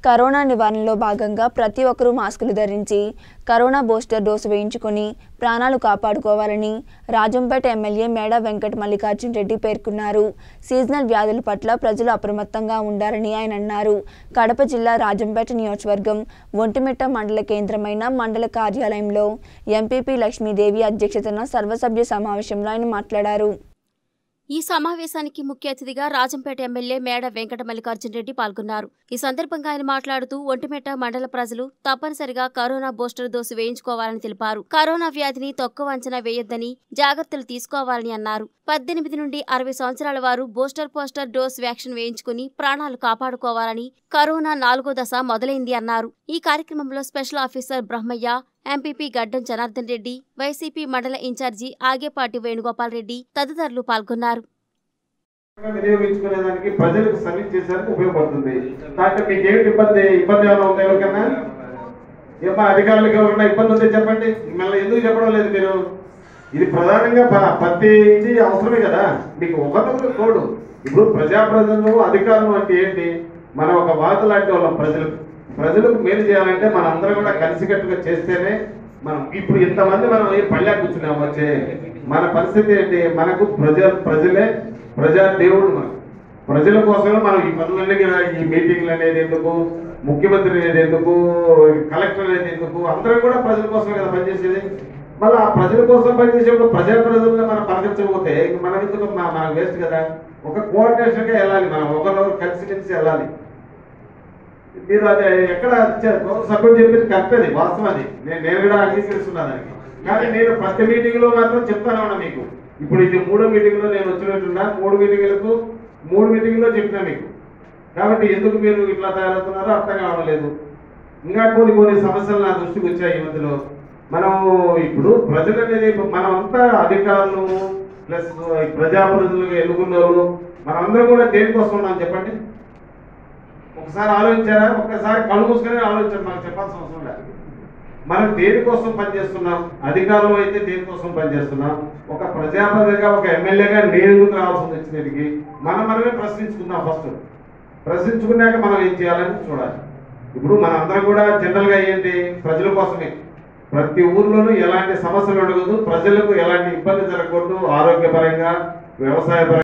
corona నివారణలో భాగంగా ప్రతి ఒక్కరూ మాస్కులు ధరించి కరోనా బూస్టర్ డోసు వేయించుకొని ప్రాణాలు కాపాడుకోవాలని రాజంపేట ఎమ్మెల్యే మేడ వెంకట మల్లికార్జున్ రెడ్డి పేర్కొన్నారు సీజనల్ వ్యాధుల పట్ల ప్రజలు అప్రమత్తంగా ఉండాలని ఆయన అన్నారు కడప జిల్లా రాజంపేట నియోజకవర్గం ఒంటిమిట్ట మండల కేంద్రమైన మండల కార్యాలయంలో ఎంపీపీ లక్ష్మీదేవి అధ్యక్షతన సర్వసభ్య సమావేశంలో ఆయన మాట్లాడారు ఈ సమావేశానికి ముఖ్య అతిథిగా రాజంపేట ఎమ్మెల్యే మేడ వెంకట మల్లికార్జున రెడ్డి పాల్గొన్నారు ఈ సందర్భంగా ఆయన మాట్లాడుతూ ఒంటిమిట్ట మండల ప్రజలు తప్పనిసరిగా కరోనా బూస్టర్ డోసు వేయించుకోవాలని తెలిపారు కరోనా వ్యాధిని తక్కువ అంచనా వేయొద్దని జాగ్రత్తలు తీసుకోవాలని అన్నారు పద్దెనిమిది నుండి అరవై సంవత్సరాల వారు బూస్టర్ పోస్టర్ డోస్ వ్యాక్సిన్ వేయించుకుని ప్రాణాలు కాపాడుకోవాలని కరోనా నాలుగో దశ మొదలైంది అన్నారు ఈ కార్యక్రమంలో special officer Brahmayya MPP Gaddam Janardhan Reddy YCP మండల ఇన్ఛార్జి ఆగేపాటి వేణుగోపాల్ రెడ్డి తదితరులు పాల్గొన్నారు వినియోగించుకునేదానికి ప్రజలకు సర్వీస్ చేసేందుకు ఉపయోగపడుతుంది దాంట్లో మీకు ఏమిటి ఇబ్బంది ఇబ్బంది ఏమైనా ఉందా ఎవరికన్నా ఏమా అధికారులకు ఎవరైనా ఇబ్బంది ఉంటే చెప్పండి మళ్ళీ ఎందుకు చెప్పడం లేదు మీరు ఇది ప్రధానంగా ప- ప్రతి ఇది అవసరమే కదా మీకు ఒకరికొకరు తోడు ఇప్పుడు ప్రజాప్రతినిధులు అధికారులు అంటే ఏంటి మనం ఒక వాత లాంటి వాళ్ళం ప్రజలకు ప్రజలకు మేలు చేయాలంటే మన అందరం కూడా కలిసికట్టుగా చేస్తేనే మనం ఇప్పుడు ఇంతమంది మనం ఏ పళ్ళా కూర్చున్నాం వచ్చే మన పరిస్థితి ఏంటి మనకు ప్రజ ప్రజలే ప్రజా దేవుడు మనకు ప్రజల కోసమే మనం ఈ పనులన్నీ కూడా ఈ మీటింగ్లు అనేది ఎందుకు ముఖ్యమంత్రి అనేది ఎందుకు కలెక్టర్ అనేది ఎందుకు అందరం కూడా ప్రజల కోసమే కదా పనిచేసేది మళ్ళీ ఆ ప్రజల కోసం పనిచేసేప్పుడు ప్రజా ప్రజలను మనం పలకరించకపోతే ఇంక మనం ఎందుకు మన- మనకు వేస్ట్ కదా ఒక కోఆర్డినేషన్ గా వెళ్ళాలి మనం ఒకరినొకరు కలిసి కలిసి వెళ్ళాలి మీరు అది ఎక్కడ సపోర్ట్ చెప్పింది కరెక్ట్ అది వాస్తవం అది నేను నేను కూడా అంగీకరిస్తున్నా దానికి కానీ నేను ప్రతి మీటింగ్ లో మాత్రం చెప్తానే ఉన్నా మీకు ఇప్పుడు ఇది మూడో మీటింగ్ లో నేను వచ్చినట్టున్నా మూడు మీటింగ్లకు మూడు మీటింగ్ లో చెప్పినా మీకు కాబట్టి ఎందుకు మీరు ఇట్లా తయారవుతున్నారో అర్థం కావడం లేదు ఇంకా కొన్ని కొన్ని సమస్యలు నా దృష్టికి వచ్చాయి ఈ మధ్యలో మనం ఇప్పుడు ప్రజలు అనేది మనం అంతా అధికారులు ప్లస్ ప్రజాప్రతినిధులుగా ఎన్నుకున్నారు మనందరం కూడా దేనికోసం ఉన్నాం చెప్పండి ఒకసారి ఆలోచించారా ఒక్కసారి కళ్ళు మూసుకొని ఆలోచించారు మనకు చెప్పాల్సిన అవసరం లేదు మనం దేనికోసం పనిచేస్తున్నాం అధికారులు అయితే దేనికోసం పనిచేస్తున్నాం ఒక ప్రజాప్రతినిధిగా ఒక ఎమ్మెల్యేగా నేను ఎందుకు రావాల్సి వచ్చింది దీనికి మనం మనమే ప్రశ్నించుకుందాం ఫస్ట్ ప్రశ్నించుకున్నాక మనం ఏం చేయాలని చూడాలి ఇప్పుడు మన అందరం కూడా జనరల్ గా ఏంటి ప్రజల కోసమే ప్రతి ఊర్లోనూ ఎలాంటి సమస్యలు ఉండకూడదు ప్రజలకు ఎలాంటి ఇబ్బంది జరగకూడదు ఆరోగ్యపరంగా వ్యవసాయపరంగా